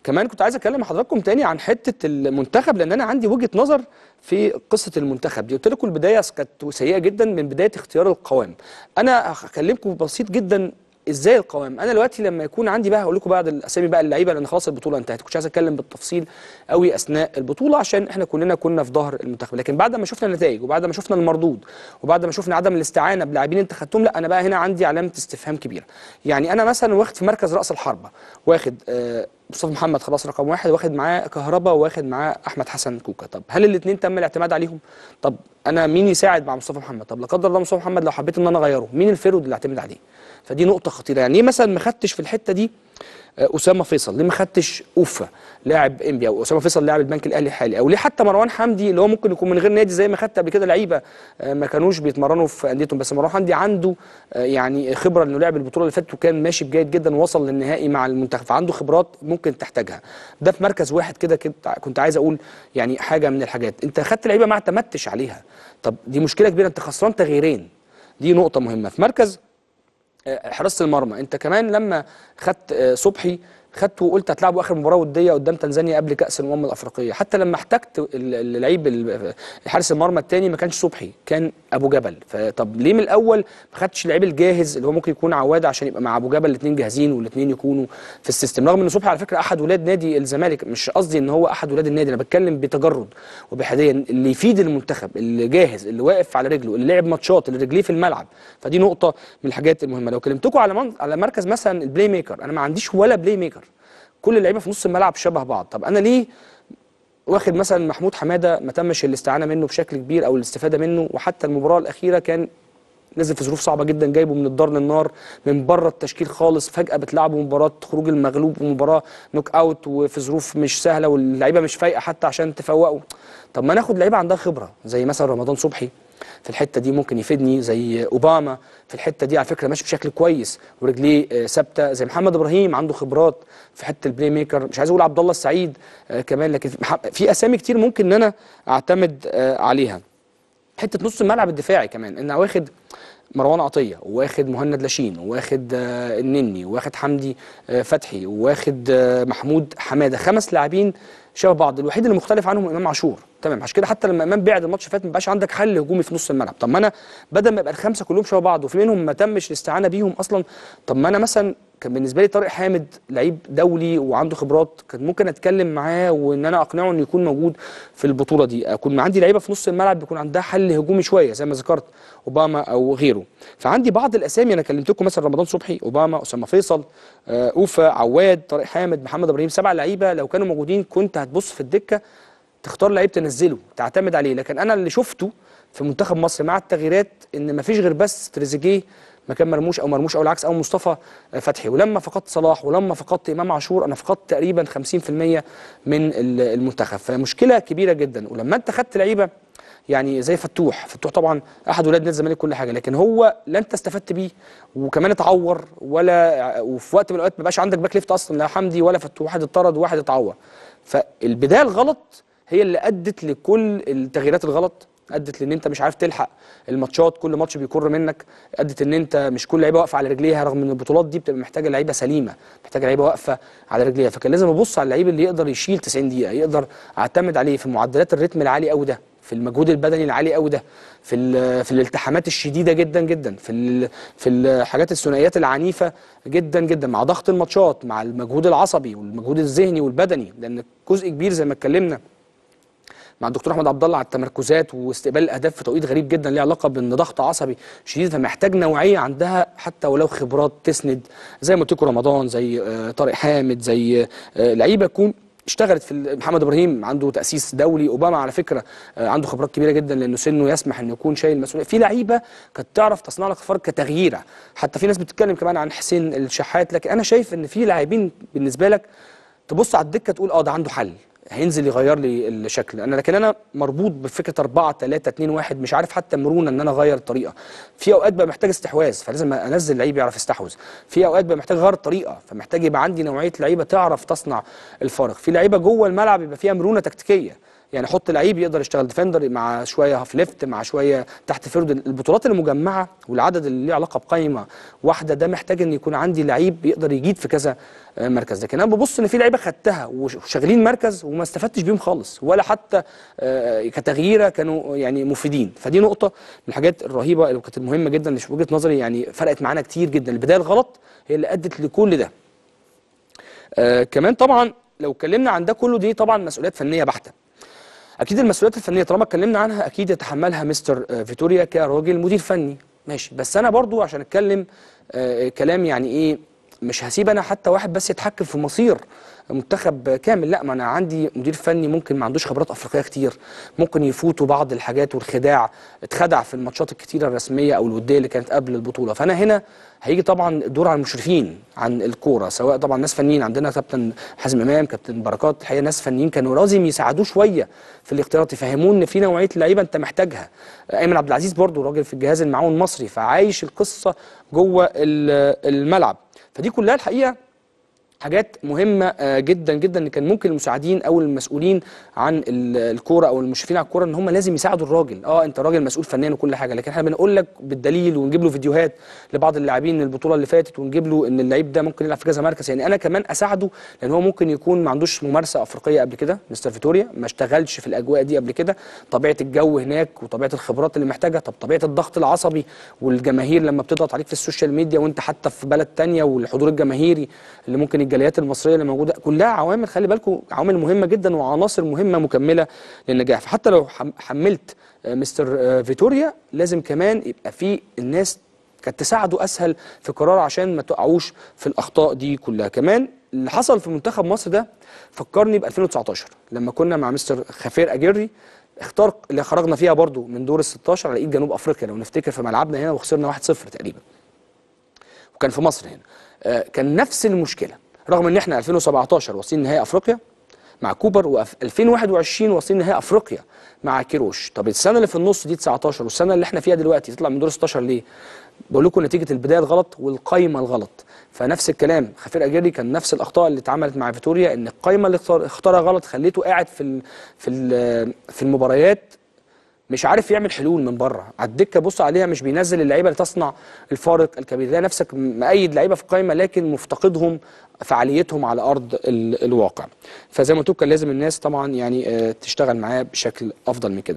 كمان كنت عايز اتكلم مع حضراتكم تاني عن حته المنتخب لان انا عندي وجهه نظر في قصه المنتخب دي قلت لكم البدايه كانت سيئه جدا من بدايه اختيار القوام انا هكلمكم بسيط جدا ازاي القوام انا دلوقتي لما يكون عندي بقى هقول لكم بعض الاسامي بقى اللعيبه لان خلاص البطوله انتهت كنتش عايز اتكلم بالتفصيل قوي اثناء البطوله عشان احنا كلنا كنا في ظهر المنتخب لكن بعد ما شفنا النتائج وبعد ما شفنا المردود وبعد ما شفنا عدم الاستعانه بلاعبين انت خدتهم لا انا بقى هنا عندي علامه استفهام كبيره يعني انا مثلا واخد في مركز راس الحربه واخد آه مصطفى محمد خلاص رقم واحد واخد معاه كهربا واخد معاه احمد حسن كوكا طب هل الاثنين تم الاعتماد عليهم طب انا مين يساعد مع مصطفى محمد طب لا قدر الله مصطفى محمد لو حبيت ان انا اغيره مين الفرود اللي اعتمد عليه فدي نقطه خطيره يعني ليه مثلا ما خدتش في الحته دي اسامه فيصل ليه ما خدتش اوفا لاعب انبي او اسامه فيصل لاعب البنك الاهلي الحالي او ليه حتى مروان حمدي اللي هو ممكن يكون من غير نادي زي ما خدت قبل كده لعيبه ما كانوش بيتمرنوا في انديتهم بس مروان حمدي عنده يعني خبره انه لعب البطوله اللي فاتت وكان ماشي بجيد جدا ووصل للنهائي مع المنتخب فعنده خبرات ممكن تحتاجها ده في مركز واحد كده كنت عايز اقول يعني حاجه من الحاجات انت خدت لعيبه ما اعتمدتش عليها طب دي مشكله كبيره انت خسران تغييرين دي نقطه مهمه في مركز حراسه المرمى انت كمان لما خدت صبحي خدته وقلت هتلعبوا اخر مباراه وديه قدام تنزانيا قبل كاس الامم الافريقيه حتى لما احتجت اللعيب حارس المرمى الثاني ما كانش صبحي كان ابو جبل فطب ليه من الاول ما خدتش اللعيب الجاهز اللي هو ممكن يكون عواد عشان يبقى مع ابو جبل الاثنين جاهزين والاثنين يكونوا في السيستم رغم ان صبحي على فكره احد ولاد نادي الزمالك مش قصدي ان هو احد ولاد النادي انا بتكلم بتجرد وبحديه اللي يفيد المنتخب اللي جاهز اللي واقف على رجله اللي لعب ماتشات اللي رجليه في الملعب فدي نقطه من الحاجات المهمه لو كلمتكم على من... على مركز مثلا البلاي ميكر انا ما عنديش ولا بلاي ميكر كل اللعيبه في نص الملعب شبه بعض طب انا ليه واخد مثلا محمود حماده ما تمش الاستعانه منه بشكل كبير او الاستفاده منه وحتى المباراه الاخيره كان نزل في ظروف صعبه جدا جايبه من الدار للنار من بره التشكيل خالص فجاه بتلعبوا مباراه خروج المغلوب ومباراه نوك اوت وفي ظروف مش سهله واللعيبه مش فايقه حتى عشان تفوقوا طب ما ناخد لعيبه عندها خبره زي مثلا رمضان صبحي في الحته دي ممكن يفيدني زي اوباما في الحته دي على فكره ماشي بشكل كويس ورجليه ثابته زي محمد ابراهيم عنده خبرات في حته البلاي ميكر مش عايز اقول عبد الله السعيد كمان لكن في اسامي كتير ممكن ان انا اعتمد عليها حته نص الملعب الدفاعي كمان ان واخد مروان عطيه واخد مهند لاشين واخد النني واخد حمدي فتحي واخد محمود حماده خمس لاعبين شبه بعض الوحيد اللي مختلف عنهم امام عاشور تمام عشان كده حتى لما امام بعد الماتش اللي فات ما بقاش عندك حل هجومي في نص الملعب طب ما انا بدل ما يبقى الخمسه كلهم شبه بعض وفي منهم ما تمش الاستعانه بيهم اصلا طب ما انا مثلا كان بالنسبه لي طارق حامد لعيب دولي وعنده خبرات كان ممكن اتكلم معاه وان انا اقنعه انه يكون موجود في البطوله دي اكون عندي لعيبه في نص الملعب بيكون عندها حل هجومي شويه زي ما ذكرت اوباما او غيره فعندي بعض الاسامي انا كلمتكم مثلا رمضان صبحي اوباما اسامه فيصل آه اوفا عواد طارق حامد محمد ابراهيم سبع لعيبه لو كانوا موجودين كنت هتبص في الدكه تختار لعيب تنزله تعتمد عليه لكن انا اللي شفته في منتخب مصر مع التغييرات ان مفيش غير بس تريزيجيه مكان مرموش او مرموش او العكس او مصطفى فتحي ولما فقدت صلاح ولما فقدت امام عاشور انا فقدت تقريبا 50% من المنتخب فمشكله كبيره جدا ولما انت خدت لعيبه يعني زي فتوح فتوح طبعا احد ولاد نادي الزمالك كل حاجه لكن هو لا انت استفدت بيه وكمان اتعور ولا وفي وقت من الاوقات ما بقاش عندك باك ليفت اصلا لا حمدي ولا فتوح واحد اتطرد وواحد اتعور فالبدايه الغلط هي اللي ادت لكل التغييرات الغلط ادت لان انت مش عارف تلحق الماتشات كل ماتش بيكر منك ادت ان انت مش كل لعيبه واقفه على رجليها رغم ان البطولات دي بتبقى محتاجه لعيبه سليمه محتاجه لعيبه واقفه على رجليها فكان لازم ابص على اللعيب اللي يقدر يشيل 90 دقيقه يقدر اعتمد عليه في معدلات الريتم العالي قوي ده في المجهود البدني العالي قوي ده في في الالتحامات الشديده جدا جدا في في الحاجات الثنائيات العنيفه جدا جدا مع ضغط الماتشات مع المجهود العصبي والمجهود الذهني والبدني لان جزء كبير زي ما اتكلمنا مع الدكتور احمد عبد الله على التمركزات واستقبال الاهداف في توقيت غريب جدا ليه علاقه بان ضغط عصبي شديد فمحتاج نوعيه عندها حتى ولو خبرات تسند زي ما قلت لكم رمضان زي طارق حامد زي لعيبه تكون اشتغلت في محمد ابراهيم عنده تاسيس دولي اوباما على فكره عنده خبرات كبيره جدا لانه سنه يسمح انه يكون شايل مسؤوليه في لعيبه كانت تعرف تصنع لك فرق كتغييره حتى في ناس بتتكلم كمان عن حسين الشحات لكن انا شايف ان في لاعبين بالنسبه لك تبص على الدكه تقول اه ده عنده حل هينزل يغير لي الشكل انا لكن انا مربوط بفكره 4 3 2 1 مش عارف حتى مرونه ان انا اغير الطريقه في اوقات بقى محتاج استحواذ فلازم انزل لعيب يعرف يستحوذ في اوقات بقى محتاج اغير الطريقه فمحتاج يبقى عندي نوعيه لعيبه تعرف تصنع الفارق في لعيبه جوه الملعب يبقى فيها مرونه تكتيكيه يعني حط لعيب يقدر يشتغل ديفندر مع شويه هاف ليفت مع شويه تحت فرد البطولات المجمعه والعدد اللي ليه علاقه بقائمه واحده ده محتاج ان يكون عندي لعيب يقدر يجيد في كذا آه، مركز لكن انا ببص ان في لعيبه خدتها وشغالين مركز وما استفدتش بيهم خالص ولا حتى آه، كتغييره كانوا يعني مفيدين فدي نقطه من الحاجات الرهيبه اللي كانت مهمه جدا اللي في وجهه نظري يعني فرقت معانا كتير جدا البدايه الغلط هي اللي ادت لكل ده آه كمان طبعا لو اتكلمنا عن ده كله دي طبعا مسؤوليات فنيه بحته اكيد المسؤوليات الفنيه طالما اتكلمنا عنها اكيد يتحملها مستر آه، فيتوريا كراجل مدير فني ماشي بس انا برضو عشان اتكلم آه كلام يعني ايه مش هسيب انا حتى واحد بس يتحكم في مصير منتخب كامل لا ما انا عندي مدير فني ممكن ما عندوش خبرات افريقيه كتير ممكن يفوتوا بعض الحاجات والخداع اتخدع في الماتشات الكتيره الرسميه او الوديه اللي كانت قبل البطوله فانا هنا هيجي طبعا الدور على المشرفين عن الكوره سواء طبعا ناس فنيين عندنا كابتن حازم امام كابتن بركات الحقيقه ناس فنيين كانوا لازم يساعدوه شويه في الاختيارات يفهموه ان في نوعيه لعيبه انت محتاجها ايمن عبد العزيز برضو راجل في الجهاز المعاون المصري فعايش القصه جوه الملعب فدي كلها الحقيقه حاجات مهمه آه، جدا جدا ان كان ممكن المساعدين او المسؤولين عن الكوره او المشرفين على الكوره ان هم لازم يساعدوا الراجل اه انت راجل مسؤول فنيا وكل حاجه لكن احنا بنقول لك بالدليل ونجيب له فيديوهات لبعض اللاعبين البطوله اللي فاتت ونجيب له ان اللعيب ده ممكن يلعب في كذا مركز يعني انا كمان اساعده لان هو ممكن يكون ما عندوش ممارسه افريقيه قبل كده مستر فيتوريا ما اشتغلش في الاجواء دي قبل كده طبيعه الجو هناك وطبيعه الخبرات اللي محتاجها طب طبيعه الضغط العصبي والجماهير لما بتضغط عليك في السوشيال ميديا وانت حتى في بلد تانية والحضور الجماهيري اللي ممكن الجاليات المصريه اللي موجوده كلها عوامل خلي بالكم عوامل مهمه جدا وعناصر مهمه مكمله للنجاح فحتى لو حملت آه، مستر آه، فيتوريا لازم كمان يبقى في الناس كانت تساعده اسهل في قرار عشان ما تقعوش في الاخطاء دي كلها كمان اللي حصل في منتخب مصر ده فكرني ب 2019 لما كنا مع مستر خفير اجري اختار اللي خرجنا فيها برضو من دور ال 16 على ايد جنوب افريقيا لو نفتكر في ملعبنا هنا وخسرنا 1-0 تقريبا وكان في مصر هنا آه كان نفس المشكله رغم ان احنا 2017 واصلين نهائي افريقيا مع كوبر و2021 واصلين نهائي افريقيا مع كيروش طب السنه اللي في النص دي 19 والسنه اللي احنا فيها دلوقتي تطلع من دور 16 ليه بقول لكم نتيجه البدايه الغلط والقايمه الغلط فنفس الكلام خفير اجيري كان نفس الاخطاء اللي اتعملت مع فيتوريا ان القايمه اللي اختارها غلط خليته قاعد في في في المباريات مش عارف يعمل حلول من بره على الدكه بص عليها مش بينزل اللعيبه اللي تصنع الفارق الكبير ده نفسك مأيد لعيبه في القائمه لكن مفتقدهم فعاليتهم على ارض الواقع فزي ما قلت كان لازم الناس طبعا يعني آه، تشتغل معاه بشكل افضل من كده